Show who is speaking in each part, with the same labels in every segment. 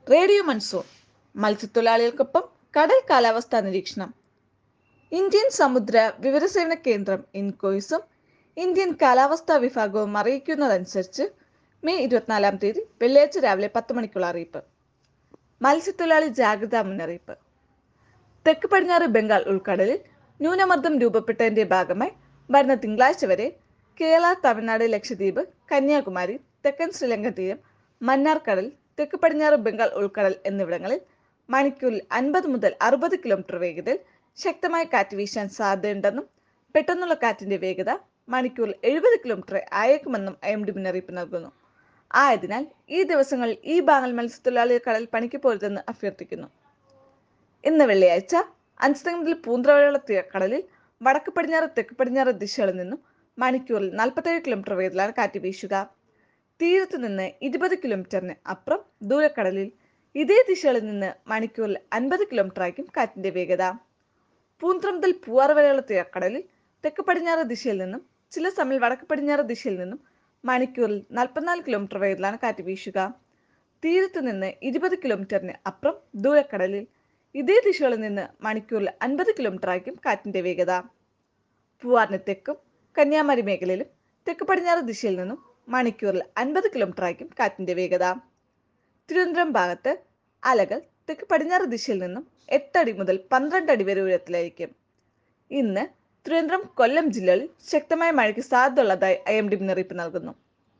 Speaker 1: radio monsoon മത്സ്യത്തൊഴിലാളികൾക്കൊപ്പം കടൽ കാലാവസ്ഥാ നിരീക്ഷണം ഇന്ത്യൻ സമുദ്ര വിവരസേവന കേന്ദ്രം ഇൻകോയ്സും ഇന്ത്യൻ കാലാവസ്ഥാ വിഭാഗവും അറിയിക്കുന്നതനുസരിച്ച് മെയ് ഇരുപത്തിനാലാം തീയതി വെള്ളിയാഴ്ച രാവിലെ പത്ത് മണിക്കുള്ള അറിയിപ്പ് മത്സ്യത്തൊഴിലാളി ജാഗ്രതാ മുന്നറിയിപ്പ് തെക്ക് പടിഞ്ഞാറ് ബംഗാൾ ഉൾക്കടലിൽ ന്യൂനമർദ്ദം രൂപപ്പെട്ടതിന്റെ ഭാഗമായി വരുന്ന തിങ്കളാഴ്ച വരെ കേരള തമിഴ്നാട് ലക്ഷദ്വീപ് കന്യാകുമാരി തെക്കൻ ശ്രീലങ്കൻ തീരം മന്നാർ കടൽ തെക്ക് പടിഞ്ഞാറ് ബംഗാൾ ഉൾക്കടൽ എന്നിവിടങ്ങളിൽ മണിക്കൂറിൽ അൻപത് മുതൽ അറുപത് കിലോമീറ്റർ വേഗതയിൽ ശക്തമായ കാറ്റ് വീശാൻ സാധ്യതയുണ്ടെന്നും പെട്ടെന്നുള്ള കാറ്റിന്റെ വേഗത മണിക്കൂറിൽ എഴുപത് കിലോമീറ്റർ ആയേക്കുമെന്നും ഐ എം ഡി മുന്നറിയിപ്പ് നൽകുന്നു ആയതിനാൽ ഈ ദിവസങ്ങളിൽ ഈ ഭാഗങ്ങൾ മത്സ്യത്തൊഴിലാളികൾ കടൽ പണിക്ക് പോരുതെന്ന് അഭ്യർത്ഥിക്കുന്നു ഇന്ന് വെള്ളിയാഴ്ച അഞ്ച് മുതൽ പൂന്തറ വരെയുള്ള തീരക്കടലിൽ വടക്ക് പടിഞ്ഞാറ് തെക്ക് പടിഞ്ഞാറ് ദിശകളിൽ നിന്നും മണിക്കൂറിൽ നാൽപ്പത്തേഴ് കിലോമീറ്റർ വേഗത്തിലാണ് കാറ്റ് വീശുക തീരത്ത് നിന്ന് ഇരുപത് കിലോമീറ്ററിന് അപ്പുറം ദൂരക്കടലിൽ ഇതേ ദിശകളിൽ നിന്ന് മണിക്കൂറിൽ അൻപത് കിലോമീറ്റർ ആയിരിക്കും കാറ്റിന്റെ വേഗത പൂന്തറ മുതൽ പൂവാറ് വരെയുള്ള തീരക്കടലിൽ തെക്ക് പടിഞ്ഞാറ് ദിശയിൽ നിന്നും ചില സമയം വടക്ക് പടിഞ്ഞാറ് ദിശയിൽ നിന്നും മണിക്കൂറിൽ നാൽപ്പത്തിനാല് കിലോമീറ്റർ വേഗത്തിലാണ് കാറ്റ് വീശുക തീരത്ത് നിന്ന് ഇരുപത് കിലോമീറ്ററിന് അപ്പുറം ദൂരക്കടലിൽ ഇതേ ദിശകളിൽ നിന്ന് മണിക്കൂറിൽ അൻപത് കിലോമീറ്റർ ആയിരിക്കും കാറ്റിന്റെ വേഗത പൂവാറിന് തെക്കും കന്യാകുമാരി മേഖലയിലും തെക്ക് പടിഞ്ഞാറ് ദിശയിൽ നിന്നും മണിക്കൂറിൽ അൻപത് കിലോമീറ്റർ ആയിരിക്കും കാറ്റിന്റെ വേഗത തിരുവനന്തപുരം ഭാഗത്ത് അലകൾ തെക്ക് പടിഞ്ഞാറ് ദിശയിൽ നിന്നും എട്ടടി മുതൽ പന്ത്രണ്ട് അടി വരെ ഉയരത്തിലായിരിക്കും ഇന്ന് തിരുവനന്തപുരം കൊല്ലം ജില്ലകളിൽ ശക്തമായ മഴയ്ക്ക് സാധ്യതയുള്ളതായി ഐ എം ഡി മുന്നറിയിപ്പ് നൽകുന്നു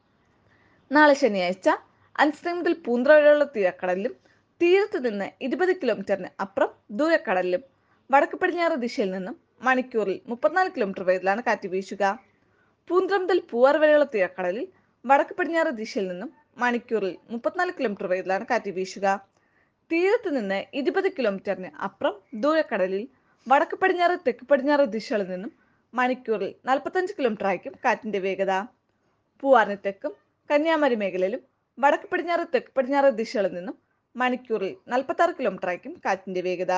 Speaker 1: നാളെ ശനിയാഴ്ച അഞ്ച് മുതൽ പൂന്തറ വരെയുള്ള തീരക്കടലിലും തീരത്ത് നിന്ന് ഇരുപത് കിലോമീറ്ററിന് അപ്പുറം ദൂരക്കടലിലും വടക്ക് പടിഞ്ഞാറ് ദിശയിൽ നിന്നും മണിക്കൂറിൽ മുപ്പത്തിനാല് കിലോമീറ്റർ വേഗത്തിലാണ് കാറ്റ് വീശുക പൂന്തറ മുതൽ പൂവാർ വരെയുള്ള തീരക്കടലിൽ വടക്ക് പടിഞ്ഞാറ് ദിശയിൽ നിന്നും മണിക്കൂറിൽ മുപ്പത്തിനാല് കിലോമീറ്റർ വേഗത്തിലാണ് കാറ്റ് വീശുക തീരത്ത് നിന്ന് ഇരുപത് കിലോമീറ്ററിന് അപ്പുറം ദൂരക്കടലിൽ വടക്ക് പടിഞ്ഞാറ് തെക്ക് പടിഞ്ഞാറ് ദിശകളിൽ നിന്നും മണിക്കൂറിൽ നാൽപ്പത്തഞ്ച് കിലോമീറ്റർ ആയിരിക്കും കാറ്റിന്റെ വേഗത പൂവാറിന് തെക്കും കന്യാകുമാരി മേഖലയിലും വടക്ക് പടിഞ്ഞാറ് തെക്ക് പടിഞ്ഞാറ് ദിശകളിൽ നിന്നും മണിക്കൂറിൽ നാൽപ്പത്തി ആറ് കിലോമീറ്റർ ആയിരിക്കും കാറ്റിന്റെ വേഗത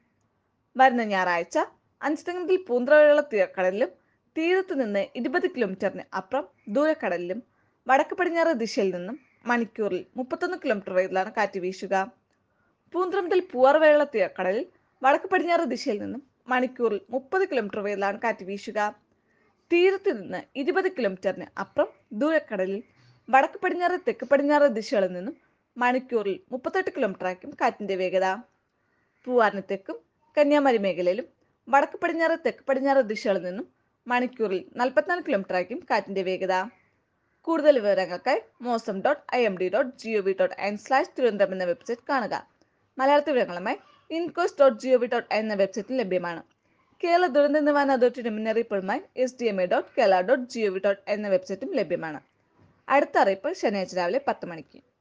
Speaker 1: വരുന്ന ഞായറാഴ്ച അഞ്ചുതെങ്ങിൽ പൂന്തറ വരെയുള്ള തീരക്കടലിലും തീരത്ത് നിന്ന് ഇരുപത് കിലോമീറ്ററിന് അപ്പുറം ദൂരക്കടലിലും വടക്ക് പടിഞ്ഞാറ് ദിശയിൽ നിന്നും മണിക്കൂറിൽ മുപ്പത്തൊന്ന് കിലോമീറ്റർ വേഗത്തിലാണ് കാറ്റ് വീശുക പൂന്തറ മുതൽ പൂവാർ വരെയുള്ള തീരക്കടലിൽ വടക്ക് പടിഞ്ഞാറ് ദിശയിൽ നിന്നും മണിക്കൂറിൽ മുപ്പത് കിലോമീറ്റർ വേഗത്തിലാണ് കാറ്റ് വീശുക തീരത്ത് നിന്ന് ഇരുപത് കിലോമീറ്ററിന് അപ്പുറം ദൂരക്കടലിൽ വടക്ക് പടിഞ്ഞാറ് തെക്ക് പടിഞ്ഞാറ് ദിശകളിൽ നിന്നും മണിക്കൂറിൽ മുപ്പത്തെട്ട് കിലോമീറ്റർ ആയിരിക്കും കാറ്റിന്റെ വേഗത പൂവാറിന് തെക്കും കന്യാകുമാരി മേഖലയിലും വടക്ക് പടിഞ്ഞാറ് തെക്ക് പടിഞ്ഞാറ് ദിശകളിൽ നിന്നും മണിക്കൂറിൽ നാൽപ്പത്തിനാല് കിലോമീറ്റർ ആയിരിക്കും കാറ്റിന്റെ വേഗത കൂടുതൽ വിവരങ്ങൾക്കായി Mausam dot I M D dot G O V dot N slash Thiruvananthapuram എന്ന വെബ്സൈറ്റ് കാണുക മലയാളത്തിൽ വിവരങ്ങളുമായി INCOIS dot G O V dot എന്ന വെബ്സൈറ്റിൽ ലഭ്യമാണ് കേരള ദുരന്ത നിവാരണ അതോറിറ്റിയുടെ മുന്നറിയിപ്പുകളുമായി S D M A dot Kerala dot G O V dot എന്ന വെബ്സൈറ്റും ലഭ്യമാണ് അടുത്ത അറിയിപ്പ് ശനിയാഴ്ച രാവിലെ പത്ത് മണിക്ക്